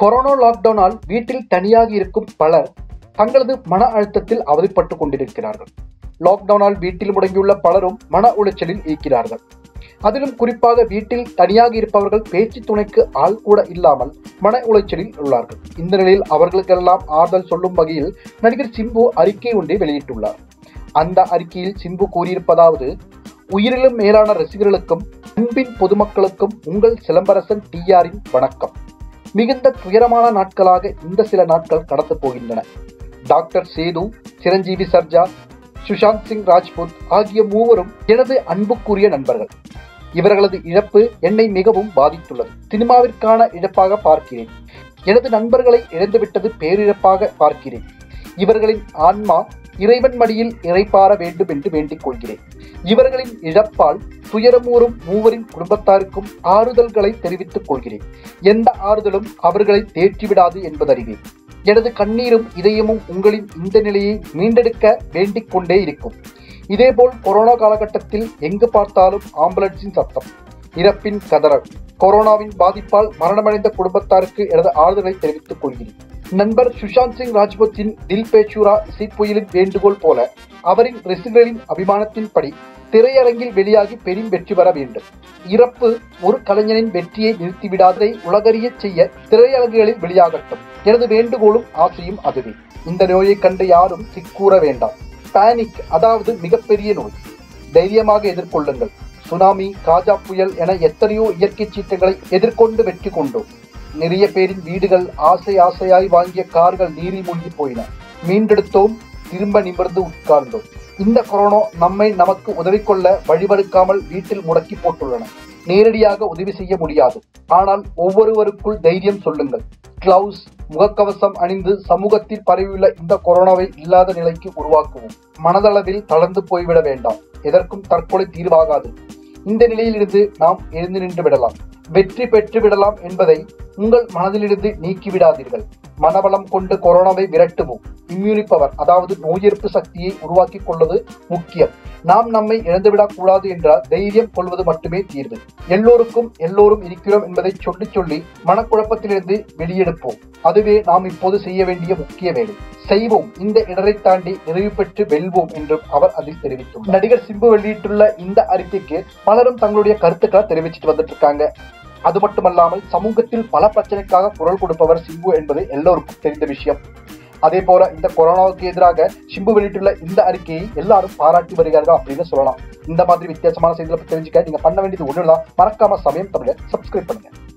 corona லாக்டவுனால் வீட்டில் தனியாக இருக்கும் பலர் தங்களது மன அழுத்தத்தில் அவதிப்பட்டுக் கொண்டிருக்கிறார்கள் லாக்டவுனால் வீட்டில் முடங்கியுள்ள பலரும் மன உளைச்சலில் இருக்கிறார்கள் அதிலும் குறிப்பாக வீட்டில் தனியாக இருப்பவர்கள் பேச்சு துணைக்கு ஆள் கூட இல்லாமல் மன உளைச்சலில் உள்ளார்கள் இந்த நிலையில் அவர்களுக்கெல்லாம் ஆறுதல் சொல்லும் வகையில் நடிகர் சிம்பு அறிக்கை ஒன்றை வெளியிட்டுள்ளார் அந்த அறிக்கையில் சிம்பு கூறியிருப்பதாவது உயிரிலும் மேலான ரசிகர்களுக்கும் அன்பின் பொதுமக்களுக்கும் உங்கள் சிலம்பரசன் டிஆரின் வணக்கம் மிகுந்த துயரமான நாட்களாக இந்த சில நாட்கள் கடந்து போகின்றன டாக்டர் சேது சிரஞ்சீவி சர்ஜா சுஷாந்த் சிங் ராஜ்புத் ஆகிய மூவரும் எனது அன்புக்குரிய நண்பர்கள் இவர்களது இழப்பு என்னை மிகவும் பாதித்துள்ளது சினிமாவிற்கான இழப்பாக பார்க்கிறேன் எனது நண்பர்களை இழந்துவிட்டது பேரிழப்பாக பார்க்கிறேன் இவர்களின் ஆன்மா இறைவன் மடியில் இறைப்பார வேண்டும் என்று வேண்டிக் கொள்கிறேன் இவர்களின் இழப்பால் துயரமூறும் மூவரின் குடும்பத்தாருக்கும் ஆறுதல்களை தெரிவித்துக் கொள்கிறேன் எந்த ஆறுதலும் அவர்களை தேற்றிவிடாது என்பதறிவேன் எனது கண்ணீரும் இதயமும் உங்களின் இந்த நிலையை மீண்டெடுக்க வேண்டிக் கொண்டே இருக்கும் இதேபோல் கொரோனா காலகட்டத்தில் எங்கு பார்த்தாலும் ஆம்புலன்ஸின் சத்தம் இறப்பின் கதறல் கொரோனாவின் பாதிப்பால் மரணமடைந்த குடும்பத்தாருக்கு எனது ஆறுதலை தெரிவித்துக் கொள்கிறேன் நண்பர் சுஷாந்த் சிங் ராஜ்புத்தின் தில் பேச்சூரா இசைப்புயலின் வேண்டுகோள் போல அவரின் ரசிகர்களின் அபிமானத்தின்படி திரையரங்கில் வெளியாகி பெரும் வெற்றி பெற வேண்டும் இறப்பு ஒரு கலைஞனின் வெற்றியை நிறுத்திவிடாததை உலகறியச் செய்ய திரையரங்குகளில் வெளியாகட்டும் எனது வேண்டுகோளும் ஆசையும் அதுவே இந்த நோயை கண்டு யாரும் சிக்கூற வேண்டாம் பேனிக் அதாவது மிகப்பெரிய நோய் தைரியமாக எதிர்கொள்ளுங்கள் சுனாமி காஜா புயல் என எத்தனையோ இயற்கை சீற்றங்களை எதிர்கொண்டு வெற்றி கொண்டோம் நிறைய பேரின் வீடுகள் ஆசை ஆசையாய் வாங்கிய கார்கள் நீரில் மூழ்கி போயின மீண்டெடுத்தோம் திரும்ப நிமிர்ந்து உட்கார்ந்தோம் இந்த கொரோனா நம்மை நமக்கு உதவி கொள்ள வழிவடுக்காமல் வீட்டில் முடக்கி போட்டுள்ளன நேரடியாக உதவி செய்ய முடியாது ஆனால் ஒவ்வொருவருக்குள் தைரியம் சொல்லுங்கள் கிளவுஸ் முகக்கவசம் அணிந்து சமூகத்தில் பரவியுள்ள இந்த கொரோனாவை இல்லாத நிலைக்கு உருவாக்குவோம் மனதளவில் தளர்ந்து போய்விட வேண்டாம் எதற்கும் தற்கொலை தீர்வாகாது இந்த நிலையிலிருந்து நாம் எழுந்து நின்று விடலாம் வெற்றி பெற்று விடலாம் என்பதை உங்கள் மனதிலிருந்து நீக்கிவிடாதீர்கள் மனபலம் கொண்டு கொரோனாவை விரட்டுவோம் இம்யூனி பவர் அதாவது நோய் எதிர்ப்பு சக்தியை உருவாக்கி கொள்வது முக்கியம் நாம் நம்மை இழந்துவிடக் கூடாது என்றால் தைரியம் கொள்வது மட்டுமே தீர்வு எல்லோருக்கும் எல்லோரும் இருக்கிறோம் என்பதை சொல்லி சொல்லி மனக்குழப்பத்திலிருந்து வெளியெடுப்போம் அதுவே நாம் இப்போது செய்ய வேண்டிய முக்கிய வேலை செய்வோம் இந்த இடரை தாண்டி நிறைவு பெற்று வெல்வோம் என்றும் அவர் அதில் தெரிவித்துள்ளார் நடிகர் சிம்பு வெளியிட்டுள்ள இந்த அறிக்கைக்கு பலரும் தங்களுடைய கருத்துக்களை தெரிவிச்சிட்டு வந்துட்டு இருக்காங்க அது மட்டுமல்லாமல் சமூகத்தில் பல பிரச்சனைக்காக குரல் கொடுப்பவர் சிம்பு என்பது எல்லோருக்கும் தெரிந்த விஷயம் அதே போல இந்த கொரோனாவுக்கு எதிராக சிம்பு வெளியிட்டுள்ள இந்த அறிக்கையை எல்லாரும் பாராட்டி வருகிறார்கள் அப்படின்னு சொல்லலாம் இந்த மாதிரி வித்தியாசமான செய்திகளை தெரிஞ்சுக்க நீங்க பண்ண வேண்டியது ஒண்ணுதான் மறக்காம சமயம் தமிழை சப்ஸ்கிரைப் பண்ணுங்க